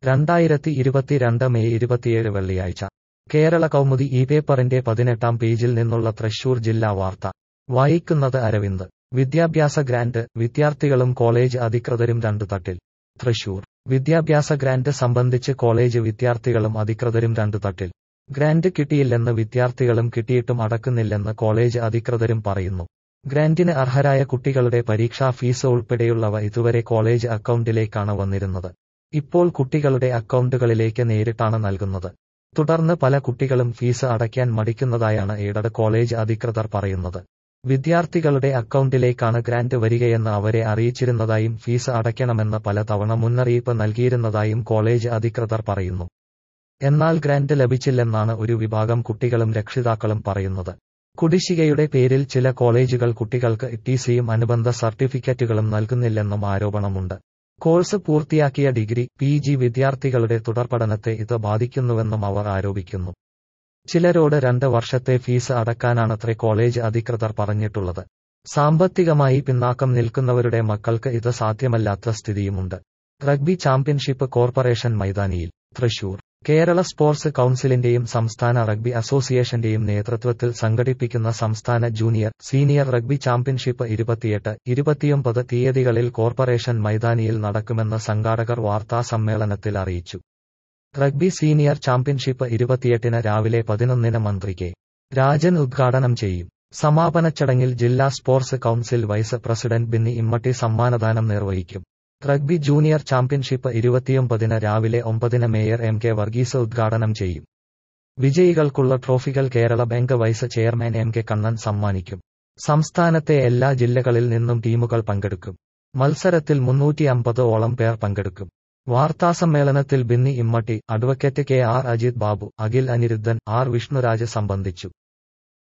രണ്ടായിരത്തി ഇരുപത്തിരണ്ട് മെയ് ഇരുപത്തിയേഴ് വെള്ളിയാഴ്ച കേരള കൗമുദി ഈ പേപ്പറിന്റെ പതിനെട്ടാം പേജിൽ നിന്നുള്ള തൃശൂർ ജില്ലാ വാർത്ത വായിക്കുന്നത് അരവിന്ദ് വിദ്യാഭ്യാസ ഗ്രാന്റ് വിദ്യാർത്ഥികളും കോളേജ് അധികൃതരും രണ്ടു തട്ടിൽ തൃശൂർ വിദ്യാഭ്യാസ ഗ്രാന്റ് സംബന്ധിച്ച് കോളേജ് വിദ്യാർത്ഥികളും അധികൃതരും രണ്ടു തട്ടിൽ ഗ്രാന്റ് കിട്ടിയില്ലെന്ന് വിദ്യാർത്ഥികളും കിട്ടിയിട്ടും അടക്കുന്നില്ലെന്ന് കോളേജ് അധികൃതരും പറയുന്നു ഗ്രാന്റിന് അർഹരായ കുട്ടികളുടെ പരീക്ഷാ ഫീസ് ഉൾപ്പെടെയുള്ളവ ഇതുവരെ കോളേജ് അക്കൗണ്ടിലേക്കാണ് വന്നിരുന്നത് ഇപ്പോൾ കുട്ടികളുടെ അക്കൗണ്ടുകളിലേക്ക് നേരിട്ടാണ് നൽകുന്നത് തുടർന്ന് പല കുട്ടികളും ഫീസ് അടയ്ക്കാൻ മടിക്കുന്നതായാണ് എയ്ഡഡ് കോളേജ് അധികൃതർ പറയുന്നത് വിദ്യാർത്ഥികളുടെ അക്കൗണ്ടിലേക്കാണ് ഗ്രാന്റ് വരികയെന്ന് അവരെ അറിയിച്ചിരുന്നതായും ഫീസ് അടയ്ക്കണമെന്ന് പല തവണ മുന്നറിയിപ്പ് നൽകിയിരുന്നതായും കോളേജ് അധികൃതർ പറയുന്നു എന്നാൽ ഗ്രാന്റ് ലഭിച്ചില്ലെന്നാണ് ഒരു വിഭാഗം കുട്ടികളും രക്ഷിതാക്കളും പറയുന്നത് കുടിശ്ശികയുടെ പേരിൽ ചില കോളേജുകൾ കുട്ടികൾക്ക് ടിസിയും അനുബന്ധ സർട്ടിഫിക്കറ്റുകളും നൽകുന്നില്ലെന്നും ആരോപണമുണ്ട് കോഴ്സ് പൂർത്തിയാക്കിയ ഡിഗ്രി പി ജി വിദ്യാർത്ഥികളുടെ തുടർപഠനത്തെ ഇത് ബാധിക്കുന്നുവെന്നും അവർ ആരോപിക്കുന്നു ചിലരോട് രണ്ട് വർഷത്തെ ഫീസ് അടക്കാനാണത്രേ കോളേജ് അധികൃതർ പറഞ്ഞിട്ടുള്ളത് സാമ്പത്തികമായി പിന്നാക്കം നിൽക്കുന്നവരുടെ മക്കൾക്ക് ഇത് സാധ്യമല്ലാത്ത സ്ഥിതിയുമുണ്ട് റഗ്ബി ചാമ്പ്യൻഷിപ്പ് കോർപ്പറേഷൻ മൈതാനിയിൽ തൃശൂർ കേരള സ്പോർട്സ് കൌൺസിലിന്റെയും സംസ്ഥാന റഗ്ബി അസോസിയേഷന്റെയും നേതൃത്വത്തിൽ സംഘടിപ്പിക്കുന്ന സംസ്ഥാന ജൂനിയർ സീനിയർ റഗ്ബി ചാമ്പ്യൻഷിപ്പ് ഇരുപത്തിയെട്ട് ഇരുപത്തിയൊമ്പത് തീയതികളിൽ കോർപ്പറേഷൻ മൈതാനിയിൽ നടക്കുമെന്ന് സംഘാടകർ വാർത്താ സമ്മേളനത്തിൽ അറിയിച്ചു റഗ്ബി സീനിയർ ചാമ്പ്യൻഷിപ്പ് ഇരുപത്തിയെട്ടിന് രാവിലെ പതിനൊന്നിന് മന്ത്രി കെ രാജൻ ഉദ്ഘാടനം ചെയ്യും സമാപന ചടങ്ങിൽ ജില്ലാ sports council vice president Binny Immatty സമ്മാനദാനം നിർവഹിക്കും റഗ്ബി ജൂനിയർ ചാമ്പ്യൻഷിപ്പ് ഇരുപത്തിയൊമ്പതിന് രാവിലെ ഒമ്പതിന് മേയർ എം കെ വർഗീസ് ഉദ്ഘാടനം ചെയ്യും വിജയികൾക്കുള്ള ട്രോഫികൾ Kerala bank vice chairman M K Kannan സമ്മാനിക്കും സംസ്ഥാനത്തെ എല്ലാ ജില്ലകളിൽ നിന്നും ടീമുകൾ പങ്കെടുക്കും മത്സരത്തിൽ മുന്നൂറ്റി അമ്പത് ഓളം പേർ പങ്കെടുക്കും വാർത്താസമ്മേളനത്തിൽ Binny Immatty advocate K R Ajith Babu Akhil Anirudhan R Vishnuraj സംബന്ധിച്ചു